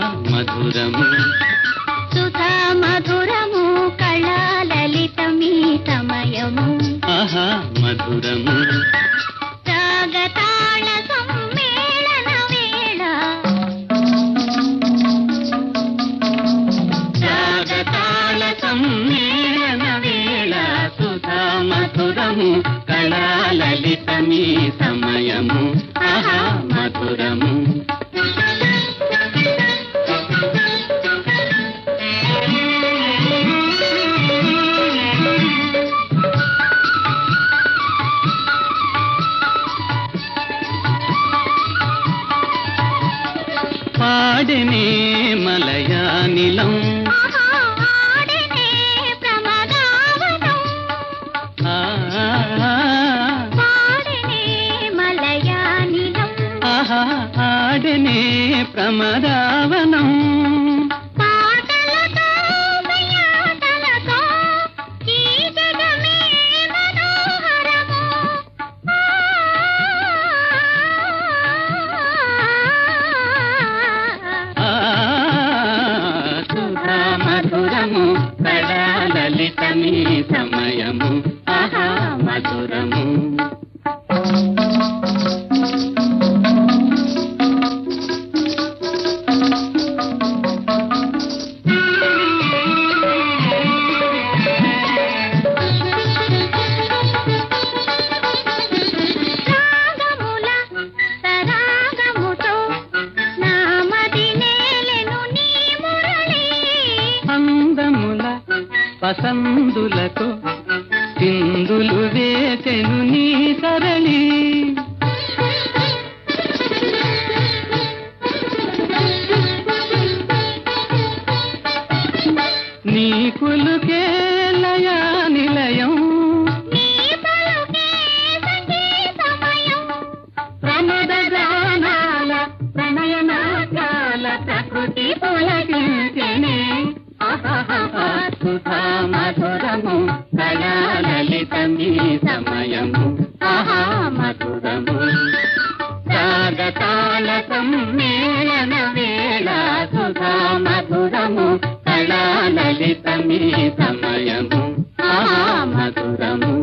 మధురము సుధా మధురము కళాలలితమీ సమయము ఆహా మధురము రాగతాళ సమ్మేళన వేళ రాగతాళ సమ్మేళన వేళ సుధా మధురము కళాలలితమీ సమయము ఆహా మధురము పాడనే మలయానిలం ఆహా, ఆడనే ప్రమదావనం ఆ, పాడనే మలయానిలం ఆహా ఆడనే ప్రమదావనం పాటలతో ప్రయాసలతో ఈ జగమే మనోహరము ఆ, సుధా మధురము కళాలలితమీ సమయము ఆహా మధురము రాగముల తరాగముతో నామది నేలెను నీ మురళి అందముల పసందులతో సింధులు వేసెను నీ సరళి నీ కులుకే లయా నిలయం నీ పలుకే సంగీతమయం ప్రమద గానాల ప్రణయనాకాల ప్రకృతి పులకించెనే ఆహాహా, సుధా మధురము కళాలలితమీ సమయము ఆహా మధురము రాగతాళ సమ్మేళన వేళ సుధా మధురము కళాలలితమీ సమయము ఆహా మధురము